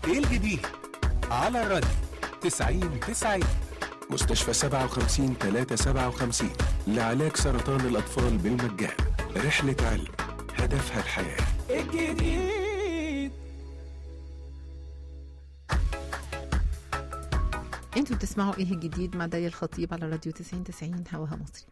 ايه الجديد على الراديو 90 90 مستشفى 57 357 لعلاج سرطان الأطفال بالمجان رحلة علم هدفها الحياة الجديد انتوا بتسمعوا ايه الجديد مع داليا الخطيب على راديو 90 90 هواها مصري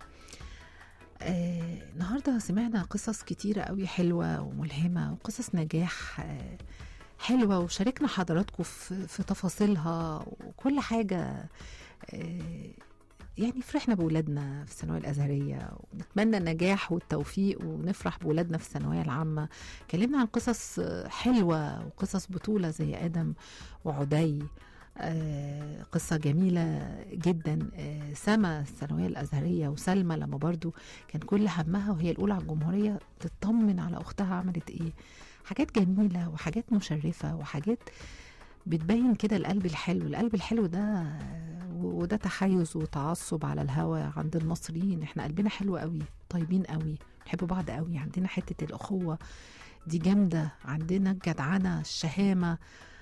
آه، النهارده سمعنا قصص كتيرة قوي حلوة وملهمة وقصص نجاح آه، حلوة وشاركنا حضراتكم في, في تفاصيلها وكل حاجة آه، يعني فرحنا بولادنا في الثانوية الأزهرية ونتمنى النجاح والتوفيق ونفرح بولادنا في الثانوية العامة كلمنا عن قصص آه، حلوة وقصص بطولة زي آدم وعدي آه، قصة جميلة جدا آه، سما الثانوية الأزهرية وسلمى لما برضو كان كل همها وهي الأولى على الجمهورية تطمن على أختها عملت إيه حاجات جميلة وحاجات مشرفة وحاجات بتبين كده القلب الحلو القلب الحلو ده آه، وده تحيز وتعصب على الهوى عند المصريين احنا قلبنا حلو قوي طيبين قوي بنحب بعض قوي عندنا حتة الأخوة دي جامدة عندنا الجدعنة الشهامة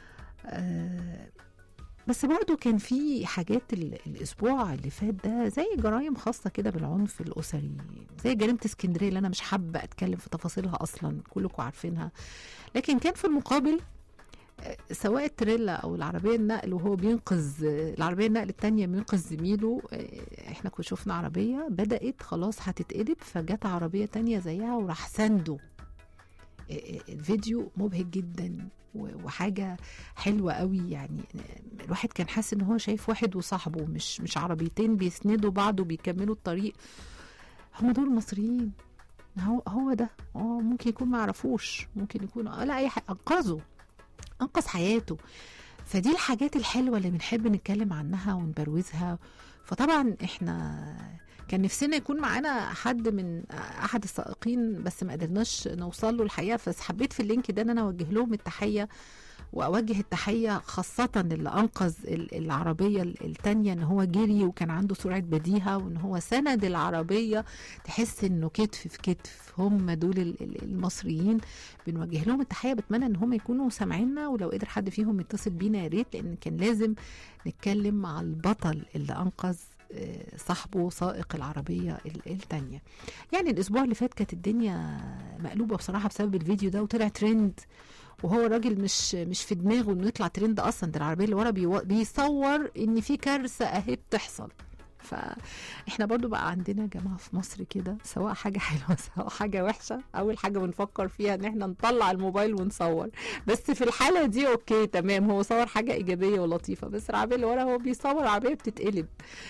آه بس برضو كان في حاجات ال- الاسبوع اللي فات ده زي جرائم خاصه كده بالعنف الاسري زي جريمه اسكندريه اللي انا مش حابه اتكلم في تفاصيلها اصلا كلكم عارفينها لكن كان في المقابل آه، سواء التريلا او العربيه النقل وهو بينقذ آه، العربيه النقل التانية بينقذ زميله آه، احنا كنا شفنا عربيه بدات خلاص هتتقلب فجت عربيه تانية زيها وراح سنده آه، آه، الفيديو مبهج جدا و- وحاجه حلوه قوي يعني الواحد كان حاسس ان هو شايف واحد وصاحبه مش مش عربيتين بيسندوا بعض وبيكملوا الطريق هم دول المصريين هو هو ده هو ممكن يكون ما يعرفوش ممكن يكون آه لا اي حاجه انقذه انقذ حياته فدي الحاجات الحلوه اللي بنحب نتكلم عنها ونبروزها فطبعا احنا كان نفسنا يكون معانا حد من احد السائقين بس ما قدرناش نوصل له الحقيقه بس حبيت في اللينك ده ان انا اوجه لهم التحيه واوجه التحيه خاصه اللي انقذ ال- العربيه ال- التانية ان هو جري وكان عنده سرعه بديهه وان هو سند العربيه تحس انه كتف في كتف هم دول ال- ال- المصريين بنوجه لهم التحيه بتمنى ان هم يكونوا سامعيننا ولو قدر حد فيهم يتصل بينا يا ريت لان كان لازم نتكلم مع البطل اللي انقذ آه، صاحبه سائق العربية ال- التانية يعني الأسبوع اللي فات كانت الدنيا مقلوبة بصراحة بسبب الفيديو ده وطلع ترند وهو الراجل مش مش في دماغه انه يطلع ترند اصلا ده العربيه اللي ورا بيو- بيصور ان في كارثه اهي بتحصل فاحنا برضو بقى عندنا يا جماعه في مصر كده سواء حاجه حلوه سواء حاجه وحشه اول حاجه بنفكر فيها ان احنا نطلع الموبايل ونصور بس في الحاله دي اوكي تمام هو صور حاجه ايجابيه ولطيفه بس العربيه اللي ورا هو بيصور عربيه بتتقلب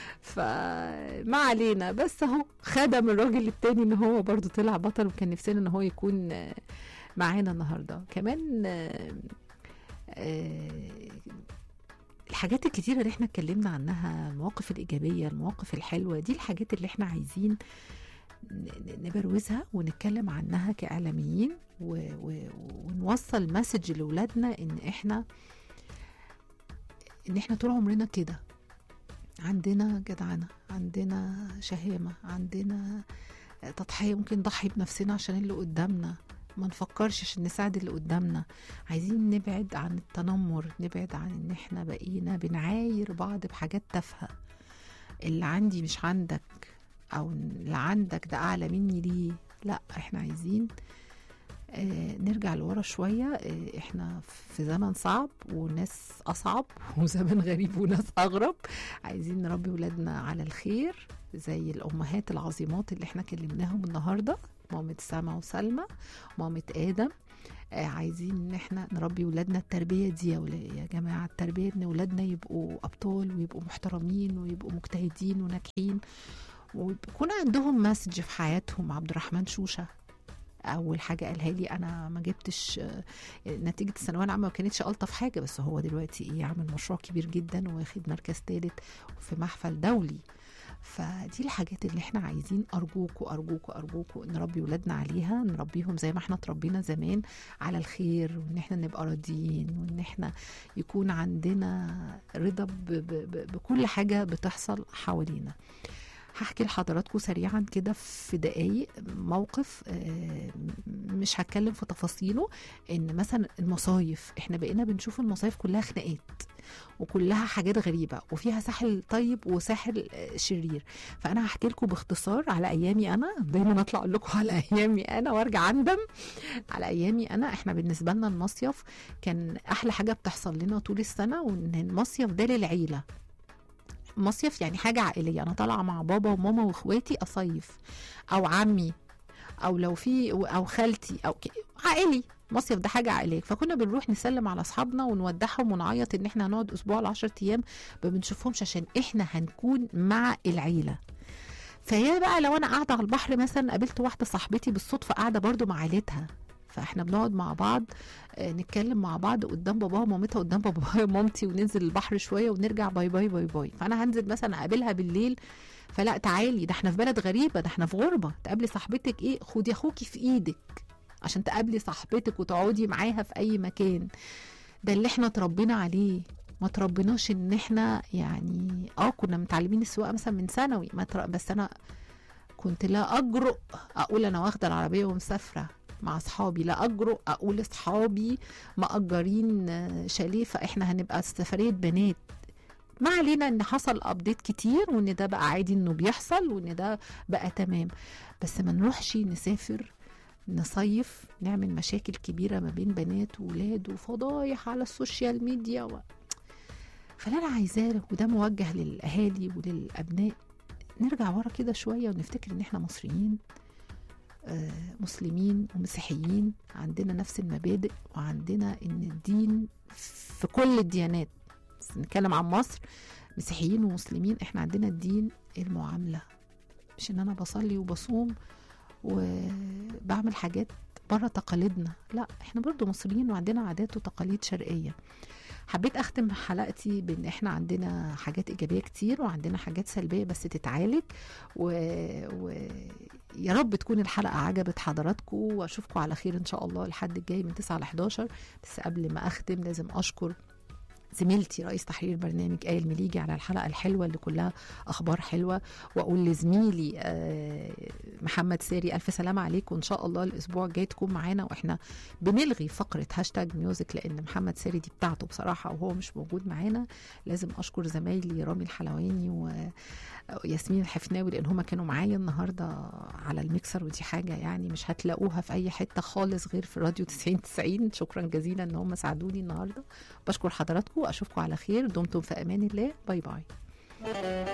فما علينا بس اهو خدم الراجل التاني ان هو برضو طلع بطل وكان نفسنا ان هو يكون آه، معانا النهارده كمان آه، آه، الحاجات الكتيرة اللي احنا اتكلمنا عنها المواقف الإيجابية المواقف الحلوة دي الحاجات اللي احنا عايزين ن- ن- نبروزها ونتكلم عنها كإعلاميين و... و... ونوصل مسج لأولادنا إن احنا إن احنا طول عمرنا كده عندنا جدعنة عندنا شهامة عندنا تضحية ممكن نضحي بنفسنا عشان اللي قدامنا ما نفكرش عشان نساعد اللي قدامنا عايزين نبعد عن التنمر نبعد عن ان احنا بقينا بنعاير بعض بحاجات تافهة اللي عندي مش عندك او اللي عندك ده اعلى مني ليه لا احنا عايزين آه نرجع لورا شوية آه احنا في زمن صعب وناس أصعب وزمن غريب وناس أغرب عايزين نربي ولادنا على الخير زي الأمهات العظيمات اللي احنا كلمناهم النهاردة مامة سما وسلمى مامة آدم آه عايزين ان احنا نربي ولادنا التربيه دي يا ولا- يا جماعه التربيه ان ولادنا يبقوا ابطال ويبقوا محترمين ويبقوا مجتهدين وناجحين ويكون عندهم مسج في حياتهم عبد الرحمن شوشه اول حاجه قالها لي انا ما جبتش آه، نتيجه الثانويه العامه ما كانتش الطف حاجه بس هو دلوقتي ايه عامل مشروع كبير جدا واخد مركز ثالث في محفل دولي فدي الحاجات اللي احنا عايزين ارجوكوا ارجوكوا ارجوكوا نربي ولادنا عليها نربيهم زي ما احنا اتربينا زمان على الخير وان احنا نبقى راضيين وان احنا يكون عندنا رضا ب- ب- ب- بكل حاجه بتحصل حوالينا هحكي لحضراتكم سريعا كده في دقايق موقف آه، مش هتكلم في تفاصيله ان مثلا المصايف احنا بقينا بنشوف المصايف كلها خناقات وكلها حاجات غريبه وفيها ساحل طيب وساحل آه، شرير فانا هحكي لكم باختصار على ايامي انا دايما اطلع اقول لكم على ايامي انا وارجع اندم على ايامي انا احنا بالنسبه لنا المصيف كان احلى حاجه بتحصل لنا طول السنه وان المصيف ده للعيله مصيف يعني حاجه عائليه انا طالعه مع بابا وماما واخواتي اصيف او عمي او لو في او خالتي او ك... عائلي مصيف ده حاجه عائليه فكنا بنروح نسلم على اصحابنا ونودعهم ونعيط ان احنا هنقعد اسبوع ل 10 ايام ما بنشوفهمش عشان احنا هنكون مع العيله فهي بقى لو انا قاعده على البحر مثلا قابلت واحده صاحبتي بالصدفه قاعده برضو مع عيلتها فاحنا بنقعد مع بعض آه، نتكلم مع بعض قدام باباها ومامتها قدام باباها ومامتي وننزل البحر شويه ونرجع باي باي باي باي فانا هنزل مثلا اقابلها بالليل فلا تعالي ده احنا في بلد غريبه ده احنا في غربه تقابلي صاحبتك ايه خدي اخوكي في ايدك عشان تقابلي صاحبتك وتقعدي معاها في اي مكان ده اللي احنا اتربينا عليه ما تربيناش ان احنا يعني اه كنا متعلمين السواقه مثلا من ثانوي ما تر... بس انا كنت لا اجرؤ اقول انا واخده العربيه ومسافره مع اصحابي لا اجرؤ اقول اصحابي مأجرين آه، شاليه فاحنا هنبقى سفريه بنات ما علينا ان حصل ابديت كتير وان ده بقى عادي انه بيحصل وان ده بقى تمام بس ما نروحش نسافر نصيف نعمل مشاكل كبيره ما بين بنات وولاد وفضايح على السوشيال ميديا و... فاللي انا عايزاه وده موجه للاهالي وللابناء نرجع ورا كده شويه ونفتكر ان احنا مصريين آه، مسلمين ومسيحيين عندنا نفس المبادئ وعندنا ان الدين في كل الديانات بس نتكلم عن مصر مسيحيين ومسلمين احنا عندنا الدين المعامله مش ان انا بصلي وبصوم وبعمل حاجات بره تقاليدنا لا احنا برضو مصريين وعندنا عادات وتقاليد شرقيه حبيت اختم حلقتي بان احنا عندنا حاجات ايجابيه كتير وعندنا حاجات سلبيه بس تتعالج و... و... يا رب تكون الحلقه عجبت حضراتكم واشوفكم على خير ان شاء الله الحد الجاي من 9 ل 11 بس قبل ما اختم لازم اشكر زميلتي رئيس تحرير برنامج آية المليجي على الحلقة الحلوة اللي كلها أخبار حلوة وأقول لزميلي آه، محمد ساري ألف سلامة عليكم وإن شاء الله الأسبوع الجاي تكون معانا وإحنا بنلغي فقرة هاشتاج ميوزك لأن محمد ساري دي بتاعته بصراحة وهو مش موجود معانا لازم أشكر زمايلي رامي الحلواني وياسمين الحفناوي لأن هما كانوا معايا النهاردة على الميكسر ودي حاجة يعني مش هتلاقوها في أي حتة خالص غير في راديو 90 90 شكرا جزيلا إن هم ساعدوني النهاردة بشكر حضراتكم أشوفكم على خير دمتم في أمان الله باي باي